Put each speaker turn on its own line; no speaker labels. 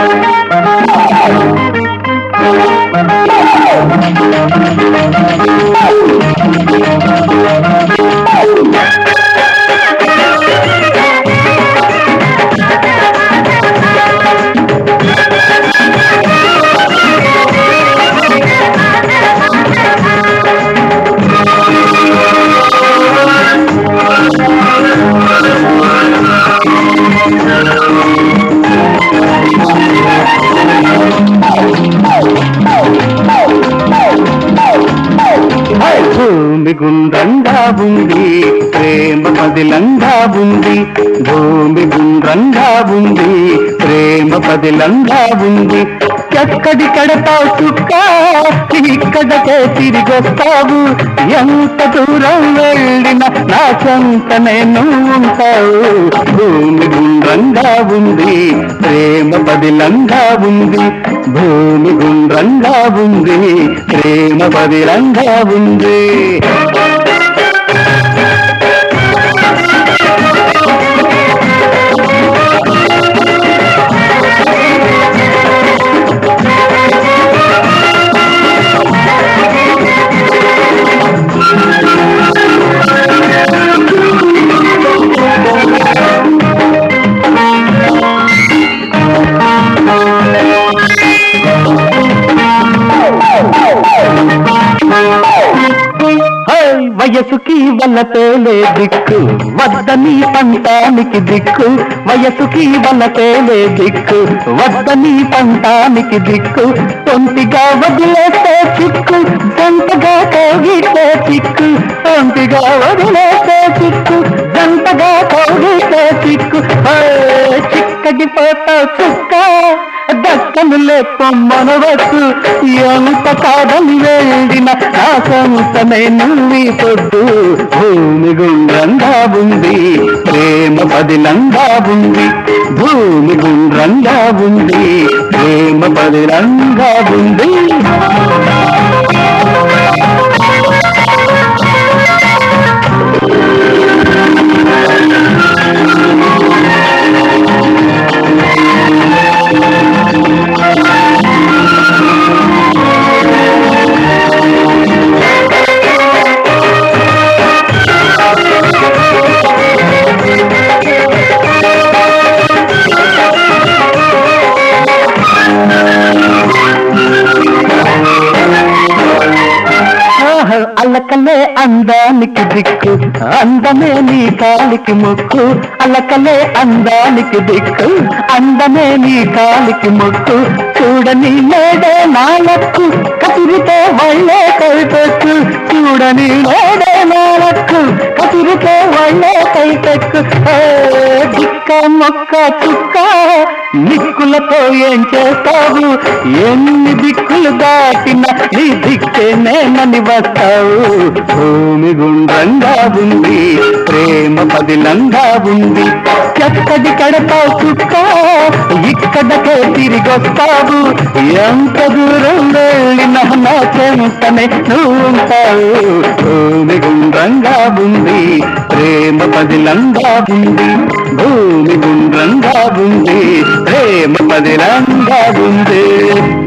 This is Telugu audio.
భూమి గుండ్రంగా ఉంది ప్రేమ పదిలంగా ఉంది భూమి గుండ్రంగా ఉంది ప్రేమ పదిలంగా ఉంది ఎక్కడి కడతావు చుక్క ఇక్కడకే తిరిగొస్తావు ఎంత దూరం వెళ్ళినా నా సొంత నేను ఉంటావు భూమి గుండ్రంగా ఉంది ప్రేమ పదిలంగా ఉంది భూమి గుండ్రంగా ఉంది ప్రేమ పదిలంగా ఉంది హై, వయసుకి వల్లతేలే దిక్కు వద్దని పంటానికి దిక్కు వయసుకి వల్లతేలే దిక్కు వద్దని పంటానికి దిక్కు ఒంటిగా వదిలేస్తే చిక్కు జంటగా కోగితే చిక్కు ఒంటిగా వదిలేస్తే చిక్కు జంటగా కోగితే చిక్కు హై, చిక్కడి పోతావు చుక్క దక్కను లేపొమ్మనవచ్చు ఎంత కాదని వెళ్ళిన నా సొంతమే నువ్వి పొద్దు భూమి గుండ్రంగా ఉంది ప్రేమ పదిలంగా ఉంది భూమి గుండ్రంగా ఉంది ప్రేమ పదిలంగా ఉంది ఆహా, అలకలే అందానికి దిక్కు అందమే నీ కాలికి ముక్కు అలకలే అందానికి దిక్కు అందమే నీ కాలికి ముక్కు చూడని లేడే నాలక్కు కసిరితే వాళ్ళే కైపెక్కు చూడని లేడే నాలక్కు కసిరితే వాళ్ళే కైపెక్కు ఏ, దిక్క మొక్క చుక్క నిక్కులతో ఏం చేస్తావు ఎన్ని దిక్కులు దాటిన నీ దిక్కే నేనని వస్తావు భూమి గుండ్రంగా ఉంది ప్రేమ పదిలంగా ఉంది ఎక్కడి కడతావు చుక్క ఇక్కడకే తిరిగొస్తావు ఎంత దూరం వెళ్ళిన నా చెంతనే నువ్వు ఉంటావు భూమి గుండ్రంగా ఉంది ప్రేమ పదిలంగా ఉంది భూమి గుండ్రంగా ఉంది ప్రేమ పదిలంగా ఉంది